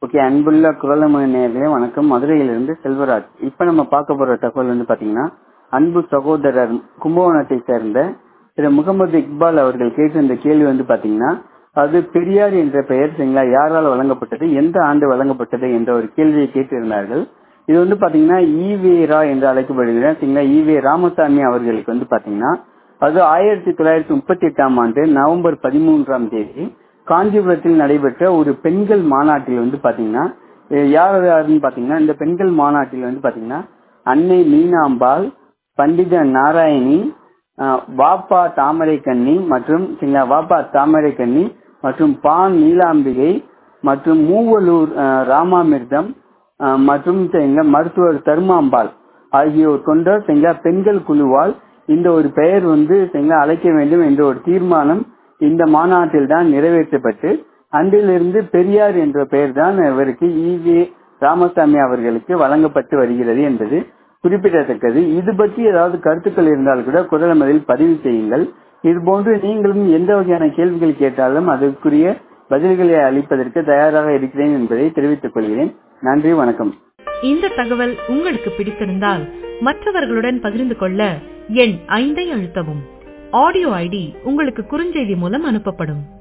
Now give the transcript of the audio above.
okay அன்புள்ள குரலமொழி நேர்களே வணக்கம் மதுரையிலிருந்து செல்வராஜ் இப்ப நம்ம பார்க்க போற தகவல் வந்து பாத்தீங்கன்னா அன்பு சகோதரர் கும்பகோணத்தை சேர்ந்த திரு முகமது இக்பால் அவர்கள் கேட்டிருந்த கேள்வி வந்து பாத்தீங்கன்னா அது பெரியார் என்ற பெயர் சரிங்களா யாரால் வழங்கப்பட்டது எந்த ஆண்டு வழங்கப்பட்டது என்ற ஒரு கேள்வியை கேட்டிருந்தார்கள் இது வந்து பாத்தீங்கன்னா ஈவேரா என்று அழைக்கப்படுகிற சரிங்களா ஈவே ராமசாமி அவர்களுக்கு வந்து பாத்தீங்கன்னா அது ஆயிரத்தி தொள்ளாயிரத்தி முப்பத்தி எட்டாம் ஆண்டு நவம்பர் பதிமூன்றாம் தேதி காஞ்சிபுரத்தில் நடைபெற்ற ஒரு பெண்கள் மாநாட்டில் வந்து பாத்தீங்கன்னா யார் யாருன்னு பாத்தீங்கன்னா இந்த பெண்கள் மாநாட்டில் வந்து பாத்தீங்கன்னா அன்னை மீனாம்பாள் பண்டித நாராயணி வாப்பா தாமரை கண்ணி மற்றும் வாப்பா தாமரை கண்ணி மற்றும் பான் நீலாம்பிகை மற்றும் மூவலூர் ராமாமிர்தம் மற்றும் மருத்துவர் தர்மாம்பாள் ஆகியோர் கொண்ட பெண்கள் குழுவால் இந்த ஒரு பெயர் வந்து அழைக்க வேண்டும் என்ற ஒரு தீர்மானம் இந்த மாநாட்டில் தான் நிறைவேற்றப்பட்டு அன்றிலிருந்து பெரியார் என்ற பெயர் தான் இவருக்கு ஈவே ராமசாமி அவர்களுக்கு வழங்கப்பட்டு வருகிறது என்பது குறிப்பிடத்தக்கது இது பற்றி ஏதாவது கருத்துக்கள் இருந்தால் கூட குரலமதில் பதிவு செய்யுங்கள் இது போன்று நீங்களும் எந்த வகையான கேள்விகள் கேட்டாலும் அதற்குரிய பதில்களை அளிப்பதற்கு தயாராக இருக்கிறேன் என்பதை தெரிவித்துக் கொள்கிறேன் நன்றி வணக்கம் இந்த தகவல் உங்களுக்கு பிடித்திருந்தால் மற்றவர்களுடன் பகிர்ந்து கொள்ள எண் ஐந்தை அழுத்தவும் ஆடியோ ஐடி உங்களுக்கு குறுஞ்செய்தி மூலம் அனுப்பப்படும்